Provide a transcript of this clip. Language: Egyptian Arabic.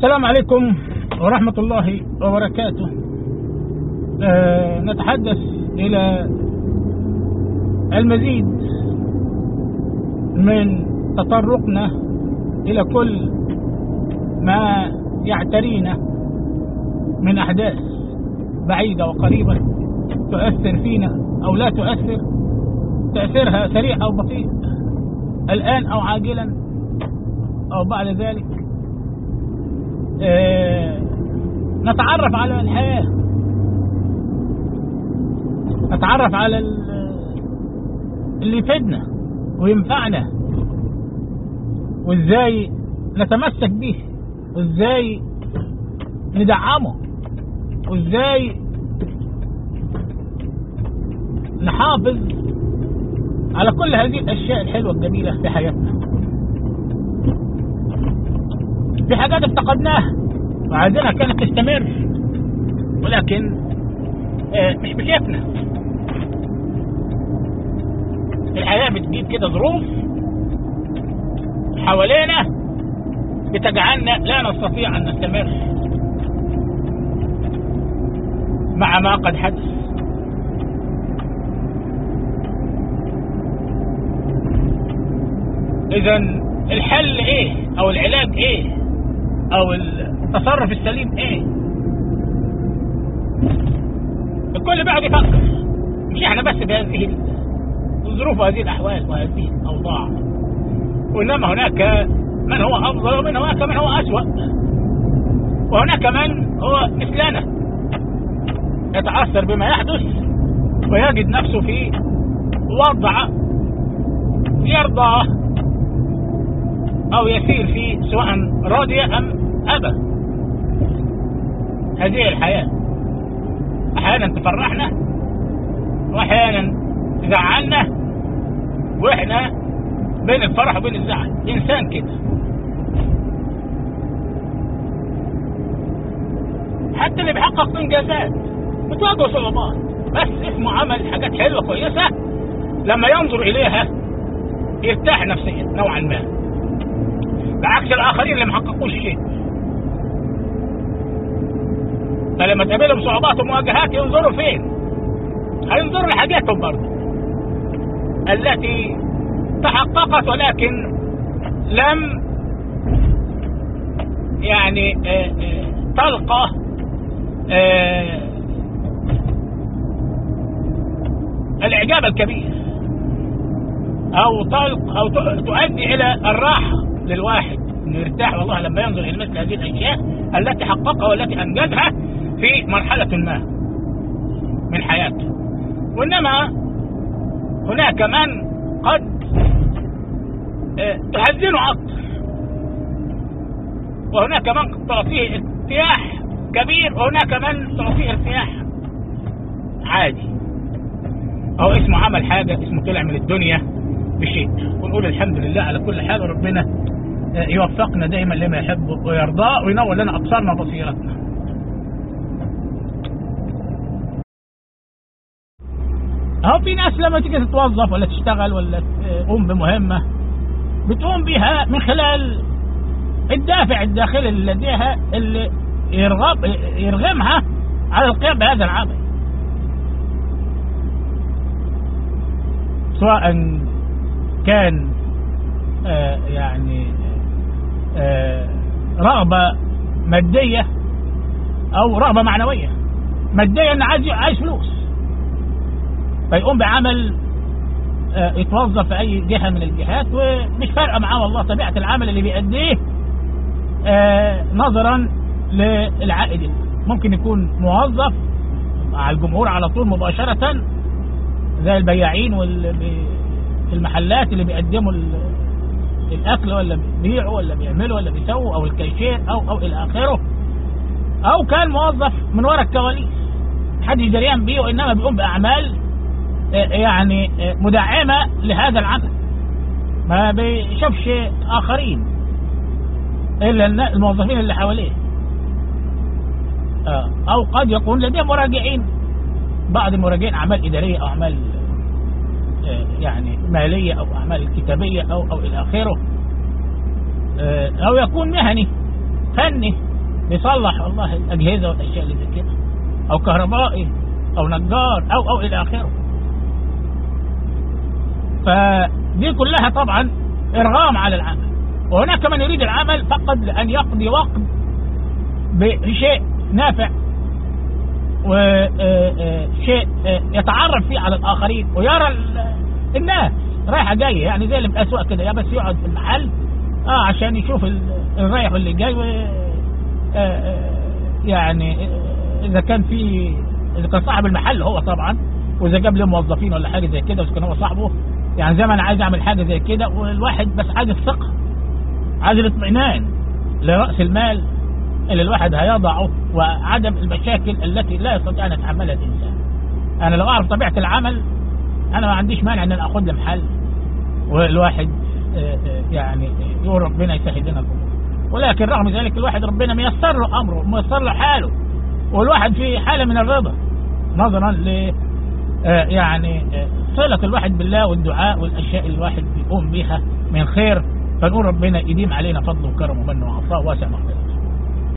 السلام عليكم ورحمة الله وبركاته آه نتحدث إلى المزيد من تطرقنا إلى كل ما يعترينا من أحداث بعيدة وقريبة تؤثر فينا أو لا تؤثر تأثيرها سريع أو بطيء الآن أو عاجلا أو بعد ذلك آه نتعرف على الحياة نتعرف على اللي يفيدنا وينفعنا وازاي نتمسك به وازاي ندعمه وازاي نحافظ على كل هذه الاشياء الحلوه الجميله في حياتنا في حاجات افتقدناها وعايزينها كانت تستمر ولكن آه مش بكيفنا الحياه بتجيب كده ظروف حوالينا بتجعلنا لا نستطيع ان نستمر مع ما قد حدث اذا الحل ايه او العلاج ايه او التصرف السليم ايه الكل بيقعد يفكر مش احنا بس بهذه الظروف وهذه الاحوال وهذه الاوضاع وانما هناك من هو افضل ومن هناك من هو اسوا وهناك من هو مثلنا يتاثر بما يحدث ويجد نفسه في وضع يرضاه او يسير فيه سواء راضي ام ابى هذه الحياه احيانا تفرحنا واحيانا تزعلنا واحنا بين الفرح وبين الزعل انسان كده حتى اللي بيحقق انجازات بتواجه صعوبات بس اسمه عمل حاجات حلوه كويسه لما ينظر اليها يرتاح نفسيا نوعا ما بعكس الاخرين اللي ما حققوش شيء فلما تقابلهم صعوبات ومواجهات ينظروا فين هينظروا لحاجاتهم برضه التي تحققت ولكن لم يعني آآ آآ تلقى آآ الاعجاب الكبير او تلق او تؤدي الى الراحه للواحد انه يرتاح والله لما ينظر الى مثل هذه الاشياء التي حققها والتي انجزها في مرحله ما من حياته وانما هناك من قد تحزنه اكثر وهناك من تعطيه ارتياح كبير وهناك من تعطيه ارتياح عادي او اسمه عمل حاجة اسمه طلع من الدنيا بشيء ونقول الحمد لله على كل حال وربنا يوفقنا دائما لما يحب ويرضاه وينور لنا ابصارنا وبصيرتنا اهو في ناس لما تيجي تتوظف ولا تشتغل ولا تقوم بمهمة بتقوم بها من خلال الدافع الداخلي اللي لديها اللي يرغب يرغمها على القيام بهذا العمل سواء كان آه يعني آه رغبة مادية أو رغبة معنوية مادية إن عايز عايز فلوس فيقوم بعمل آه يتوظف في أي جهة من الجهات ومش فارقة معاه والله طبيعة العمل اللي بيأديه نظرا للعائد ممكن يكون موظف مع الجمهور على طول مباشرة زي البياعين والمحلات اللي بيقدموا الاكل ولا بيبيعوا ولا بيعملوا ولا بيسووا او الكاشير او او الى اخره او كان موظف من وراء الكواليس محدش دريان بيه وانما بيقوم باعمال يعني مدعمه لهذا العمل ما بيشوفش اخرين الا الموظفين اللي حواليه او قد يكون لديه مراجعين بعض المراجعين اعمال اداريه او اعمال يعني ماليه او اعمال كتابيه او او الى اخره او يكون مهني فني بيصلح والله الاجهزه والاشياء اللي زي كده او كهربائي او نجار او او الى اخره فدي كلها طبعا ارغام على العمل وهناك من يريد العمل فقط لان يقضي وقت بشيء نافع وشيء يتعرف فيه على الاخرين ويرى الناس رايحه جايه يعني زي اللي في الاسواق كده يا بس يقعد في المحل اه عشان يشوف الرايح واللي جاي و يعني اذا كان في اذا كان صاحب المحل هو طبعا واذا جاب له موظفين ولا حاجه زي كده واذا كان هو صاحبه يعني زي ما انا عايز اعمل حاجه زي كده والواحد بس عايز الثقه عايز الاطمئنان لراس المال اللي الواحد هيضعه وعدم المشاكل التي لا يستطيع ان يتحملها الانسان انا لو اعرف طبيعه العمل انا ما عنديش مانع ان انا اخد لي محل والواحد يعني يقول ربنا يسهل لنا الامور ولكن رغم ذلك الواحد ربنا ميسر له امره ميسر له حاله والواحد في حاله من الرضا نظرا ل يعني صلة الواحد بالله والدعاء والاشياء اللي الواحد بيقوم بها من خير فنقول ربنا يديم علينا فضله وكرمه ومنه وعطاء واسع مغفرته